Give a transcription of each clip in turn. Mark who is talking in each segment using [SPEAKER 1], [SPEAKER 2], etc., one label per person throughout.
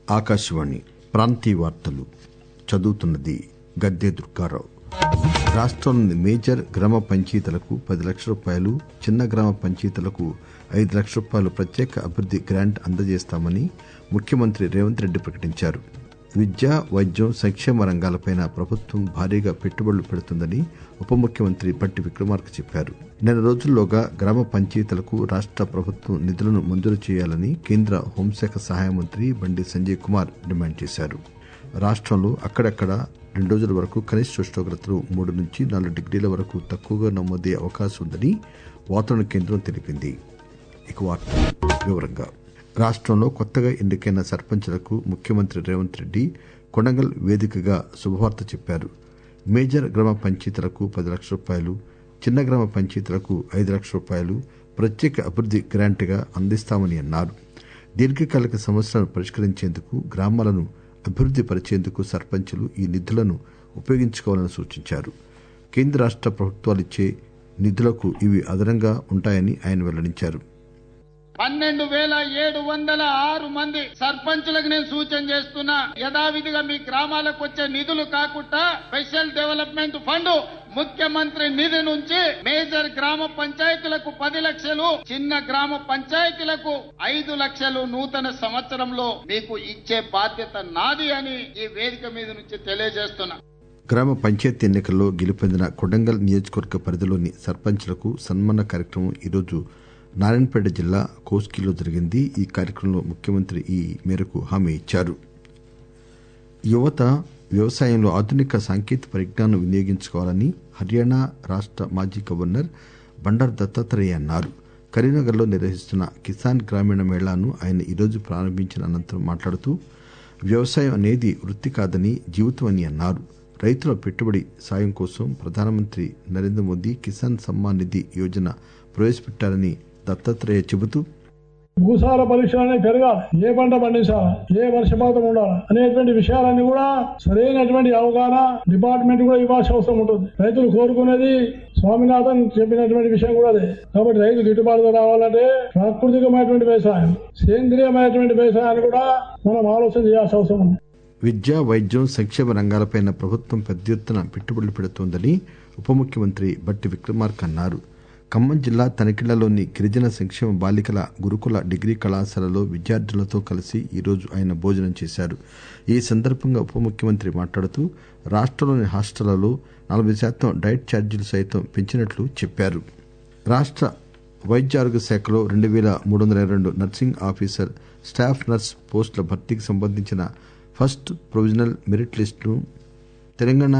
[SPEAKER 1] ఆకాశవాణి ప్రాంతీయ వార్తలు చదువుతున్నది గద్దె దుర్గారావు రాష్టంలోని మేజర్ గ్రామ పంచాయతీలకు పది లక్షల రూపాయలు చిన్న గ్రామ పంచాయతీలకు ఐదు లక్షల రూపాయలు ప్రత్యేక అభివృద్ది గ్రాంట్ అందజేస్తామని ముఖ్యమంత్రి రేవంత్ రెడ్డి ప్రకటించారు విద్య వైద్యం సంక్షేమ రంగాలపై ప్రభుత్వం భారీగా పెట్టుబడులు పెడుతుందని ఉప ముఖ్యమంత్రి భట్టి విక్రమార్క చెప్పారు నెల రోజుల్లోగా గ్రామ పంచాయతీలకు రాష్ట ప్రభుత్వం నిధులను మంజూరు చేయాలని కేంద్ర హోంశాఖ సహాయ మంత్రి బండి సంజయ్ కుమార్ డిమాండ్ చేశారు రాష్టంలో అక్కడక్కడ రెండు రోజుల వరకు కనిష్ట ఉష్ణోగ్రతలు మూడు నుంచి నాలుగు డిగ్రీల వరకు తక్కువగా నమోదయ్యే అవకాశం ఉందని వాతావరణ కేంద్రం తెలిపింది ఇక వార్తలు వివరంగా రాష్టంలో కొత్తగా ఎన్నికైన సర్పంచ్లకు ముఖ్యమంత్రి రేవంత్ రెడ్డి కొడంగల్ వేదికగా శుభవార్త చెప్పారు మేజర్ గ్రామ పంచాయతీలకు పది లక్షల రూపాయలు చిన్న గ్రామ పంచాయతీలకు ఐదు లక్షల రూపాయలు ప్రత్యేక అభివృద్ది గ్రాంట్గా అందిస్తామని అన్నారు దీర్ఘకాలిక సమస్యలను పరిష్కరించేందుకు గ్రామాలను అభివృద్ది పరిచేందుకు సర్పంచులు ఈ నిధులను ఉపయోగించుకోవాలని సూచించారు కేంద్ర రాష్ట ప్రభుత్వాలిచ్చే నిధులకు ఇవి అదనంగా ఉంటాయని ఆయన వెల్లడించారు
[SPEAKER 2] పన్నెండు వేల ఏడు వందల ఆరు మంది సర్పంచులకు నేను సూచన చేస్తున్నా యథావిధిగా మీ గ్రామాలకు వచ్చే నిధులు కాకుండా స్పెషల్ డెవలప్మెంట్ ఫండ్ ముఖ్యమంత్రి నిధి నుంచి మేజర్ గ్రామ పంచాయతీలకు పది లక్షలు చిన్న గ్రామ పంచాయతీలకు ఐదు లక్షలు నూతన సంవత్సరంలో మీకు ఇచ్చే బాధ్యత నాది అని ఈ వేదిక మీద నుంచి తెలియజేస్తున్నా
[SPEAKER 1] గ్రామ పంచాయతీ ఎన్నికల్లో గెలుపొందిన కొడంగల్ నియోజకవర్గ పరిధిలోని సర్పంచ్లకు సన్మాన కార్యక్రమం ఈరోజు నారాయణపేట జిల్లా కోస్గిలో జరిగింది ఈ కార్యక్రమంలో ముఖ్యమంత్రి ఈ మేరకు హామీ ఇచ్చారు యువత వ్యవసాయంలో ఆధునిక సాంకేతిక పరిజ్ఞానం వినియోగించుకోవాలని హర్యానా రాష్ట మాజీ గవర్నర్ బండారు దత్తాత్రేయ అన్నారు కరీంనగర్లో నిర్వహిస్తున్న కిసాన్ గ్రామీణ మేళాను ఆయన ఈరోజు ప్రారంభించిన అనంతరం మాట్లాడుతూ వ్యవసాయం అనేది వృత్తి కాదని జీవితం అని అన్నారు రైతుల పెట్టుబడి సాయం కోసం ప్రధానమంత్రి నరేంద్ర మోదీ కిసాన్ సమ్మాన్ నిధి యోజన ప్రవేశపెట్టారని దత్తాత్రేయ చెబుతూ
[SPEAKER 3] భూసార పరీక్షలు అనేవి పెరగాలి ఏ పంట పండించాలి ఏ వర్షపాతం ఉండాలి అనేటువంటి విషయాలన్నీ కూడా సరైనటువంటి అవగాహన డిపార్ట్మెంట్ కూడా ఇవ్వాల్సిన అవసరం ఉంటుంది రైతులు కోరుకునేది స్వామినాథన్ చెప్పినటువంటి విషయం కూడా అదే కాబట్టి రైతు గిట్టుబాటు రావాలంటే ప్రాకృతికమైనటువంటి వ్యవసాయం సేంద్రియమైనటువంటి వ్యవసాయాన్ని కూడా మనం ఆలోచన చేయాల్సిన అవసరం ఉంది
[SPEAKER 1] విద్య వైద్యం సంక్షేమ రంగాలపై ప్రభుత్వం పెద్ద ఎత్తున పెట్టుబడులు పెడుతోందని ఉప ముఖ్యమంత్రి బట్టి విక్రమార్క అన్నారు ఖమ్మం జిల్లా తనిఖీలలోని గిరిజన సంక్షేమ బాలికల గురుకుల డిగ్రీ కళాశాలలో విద్యార్థులతో కలిసి ఈరోజు ఆయన భోజనం చేశారు ఈ సందర్భంగా ఉప ముఖ్యమంత్రి మాట్లాడుతూ రాష్టంలోని హాస్టళ్లలో నలభై శాతం డైట్ ఛార్జీలు సైతం పెంచినట్లు చెప్పారు రాష్ట వైద్య ఆరోగ్య శాఖలో రెండు వేల మూడు వందల ఇరవై రెండు నర్సింగ్ ఆఫీసర్ స్టాఫ్ నర్స్ పోస్టుల భర్తీకి సంబంధించిన ఫస్ట్ ప్రొవిజనల్ మెరిట్ లిస్టును తెలంగాణ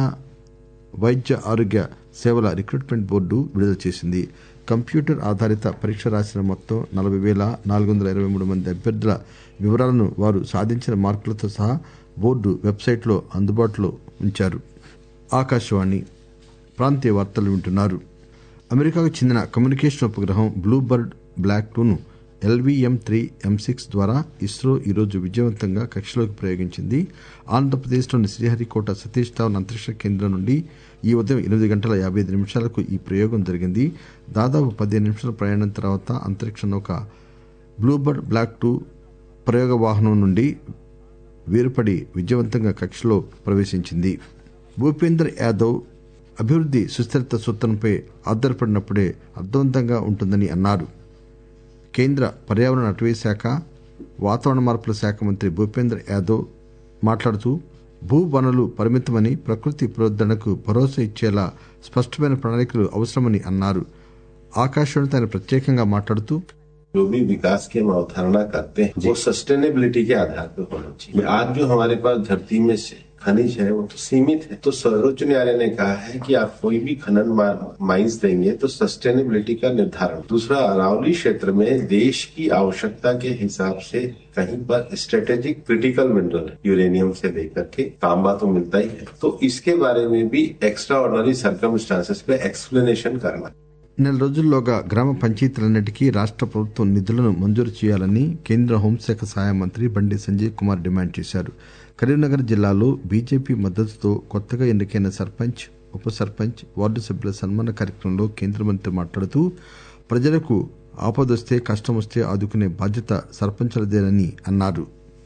[SPEAKER 1] వైద్య ఆరోగ్య సేవల రిక్రూట్మెంట్ బోర్డు విడుదల చేసింది కంప్యూటర్ ఆధారిత పరీక్ష రాసిన మొత్తం నలభై వేల నాలుగు వందల ఇరవై మూడు మంది అభ్యర్థుల వివరాలను వారు సాధించిన మార్కులతో సహా బోర్డు వెబ్సైట్లో అందుబాటులో ఉంచారు ఆకాశవాణి ప్రాంతీయ వార్తలు వింటున్నారు అమెరికాకు చెందిన కమ్యూనికేషన్ ఉపగ్రహం బ్లూబర్డ్ బ్లాక్ టూను ఎల్వీఎం త్రీ ఎం సిక్స్ ద్వారా ఇస్రో ఈరోజు విజయవంతంగా కక్షలోకి ప్రయోగించింది ఆంధ్రప్రదేశ్లోని శ్రీహరికోట సతీష్ ధావన్ అంతరిక్ష కేంద్రం నుండి ఈ ఉదయం ఎనిమిది గంటల యాబై ఐదు నిమిషాలకు ఈ ప్రయోగం జరిగింది దాదాపు పదిహేను నిమిషాల ప్రయాణం తర్వాత అంతరిక్ష నౌక బ్లూబర్డ్ బ్లాక్ టూ ప్రయోగ వాహనం నుండి వేరుపడి విజయవంతంగా కక్షలో ప్రవేశించింది భూపేందర్ యాదవ్ అభివృద్ది సుస్థిరత సూత్రంపై ఆధారపడినప్పుడే అర్థవంతంగా ఉంటుందని అన్నారు కేంద్ర పర్యావరణ అటవీ శాఖ వాతావరణ మార్పుల శాఖ మంత్రి భూపేందర్ యాదవ్ మాట్లాడుతూ భూ వనరులు పరిమితమని ప్రకృతి పునరుద్దరణకు భరోసా ఇచ్చేలా స్పష్టమైన ప్రణాళికలు అవసరమని అన్నారు ఆకాశవాణితో ఆయన ప్రత్యేకంగా మాట్లాడుతూ
[SPEAKER 4] जो भी विकास की हम अवधारणा करते हैं वो सस्टेनेबिलिटी के आधार पर होना चाहिए आज जो हमारे पास धरती में से खनिज है वो तो सीमित है तो सर्वोच्च न्यायालय ने कहा है कि आप कोई भी खनन माइंस देंगे तो सस्टेनेबिलिटी का निर्धारण दूसरा अरावली क्षेत्र में देश की आवश्यकता के हिसाब से कहीं पर स्ट्रेटेजिक क्रिटिकल मिनरल यूरेनियम से लेकर के तांबा तो मिलता ही है तो इसके बारे में भी एक्स्ट्रा ऑर्डनरी सर्कमस्टांसेस पे एक्सप्लेनेशन करना
[SPEAKER 1] నెల రోజుల్లోగా గ్రామ పంచాయతీలన్నిటికీ రాష్ట ప్రభుత్వం నిధులను మంజూరు చేయాలని కేంద్ర హోంశాఖ సహాయ మంత్రి బండి సంజయ్ కుమార్ డిమాండ్ చేశారు కరీంనగర్ జిల్లాలో బీజేపీ మద్దతుతో కొత్తగా ఎన్నికైన సర్పంచ్ ఉప సర్పంచ్ వార్డు సభ్యుల సన్మాన కార్యక్రమంలో కేంద్ర మంత్రి మాట్లాడుతూ ప్రజలకు ఆపదొస్తే కష్టమొస్తే ఆదుకునే బాధ్యత సర్పంచులదేనని అన్నారు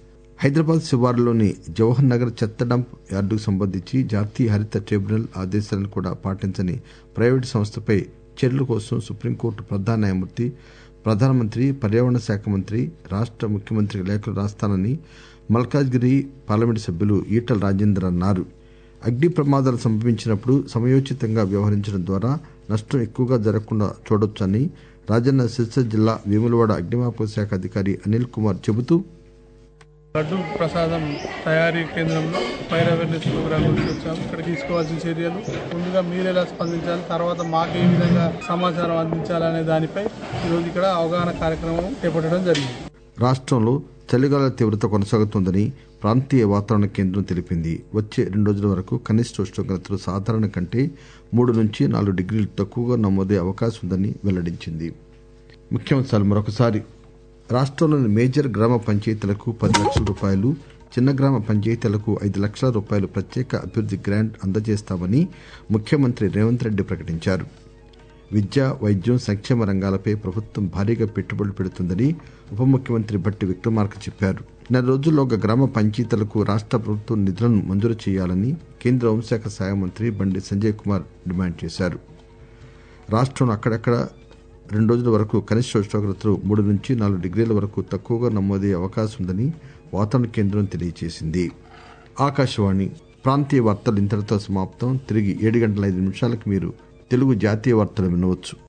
[SPEAKER 1] హైదరాబాద్ శివారులోని జవహర్ నగర్ చెత్త డంప్ యార్డుకు సంబంధించి జాతీయ హరిత ట్రిబ్యునల్ ఆదేశాలను కూడా పాటించని ప్రైవేటు సంస్థపై చర్యల కోసం సుప్రీంకోర్టు ప్రధాన న్యాయమూర్తి ప్రధానమంత్రి పర్యావరణ శాఖ మంత్రి రాష్ట ముఖ్యమంత్రికి లేఖలు రాస్తానని మల్కాజ్గిరి పార్లమెంటు సభ్యులు ఈటల రాజేందర్ అన్నారు అగ్ని ప్రమాదాలు సంభవించినప్పుడు సమయోచితంగా వ్యవహరించడం ద్వారా నష్టం ఎక్కువగా జరగకుండా చూడొచ్చని రాజన్న సిరిసిల్ల జిల్లా వేములవాడ అగ్నిమాపక శాఖ అధికారి అనిల్ కుమార్ చెబుతూ
[SPEAKER 5] లడ్డు ప్రసాదం తయారీ కేంద్రంలో ఫైర్ అవేర్నెస్ ప్రోగ్రామ్ గురించి వచ్చాము ఇక్కడ తీసుకోవాల్సిన చర్యలు ముందుగా మీరు ఎలా స్పందించాలి తర్వాత మాకు ఏ విధంగా సమాచారం అందించాలనే దానిపై ఈరోజు ఇక్కడ అవగాహన కార్యక్రమం చేపట్టడం జరిగింది
[SPEAKER 1] రాష్ట్రంలో చలిగాల తీవ్రత కొనసాగుతోందని ప్రాంతీయ వాతావరణ కేంద్రం తెలిపింది వచ్చే రెండు రోజుల వరకు కనిష్ట ఉష్ణోగ్రతలు సాధారణ కంటే మూడు నుంచి నాలుగు డిగ్రీలు తక్కువగా నమోదే అవకాశం ఉందని వెల్లడించింది ముఖ్యాంశాలు మరొకసారి రాష్ట్రంలోని మేజర్ గ్రామ పంచాయతీలకు పది లక్షల రూపాయలు చిన్న గ్రామ పంచాయతీలకు ఐదు లక్షల రూపాయలు ప్రత్యేక అభివృద్ది గ్రాంట్ అందజేస్తామని ముఖ్యమంత్రి రేవంత్ రెడ్డి ప్రకటించారు విద్య వైద్యం సంక్షేమ రంగాలపై ప్రభుత్వం భారీగా పెట్టుబడులు పెడుతుందని ఉప ముఖ్యమంత్రి భట్టి విక్రమార్క చెప్పారు నెల రోజుల్లోగా గ్రామ పంచాయతీలకు రాష్ట ప్రభుత్వం నిధులను మంజూరు చేయాలని కేంద్ర హోంశాఖ సహాయ మంత్రి బండి సంజయ్ కుమార్ డిమాండ్ చేశారు రాష్ట్రంలో అక్కడక్కడ రెండు రోజుల వరకు కనిష్ట ఉష్ణోగ్రతలు మూడు నుంచి నాలుగు డిగ్రీల వరకు తక్కువగా నమోదయ్యే అవకాశం ఉందని వాతావరణ కేంద్రం తెలియజేసింది ఆకాశవాణి ప్రాంతీయ వార్తలు ఇంతటితో సమాప్తం తిరిగి ఏడు గంటల ఐదు నిమిషాలకు మీరు తెలుగు జాతీయ వార్తలు వినవచ్చు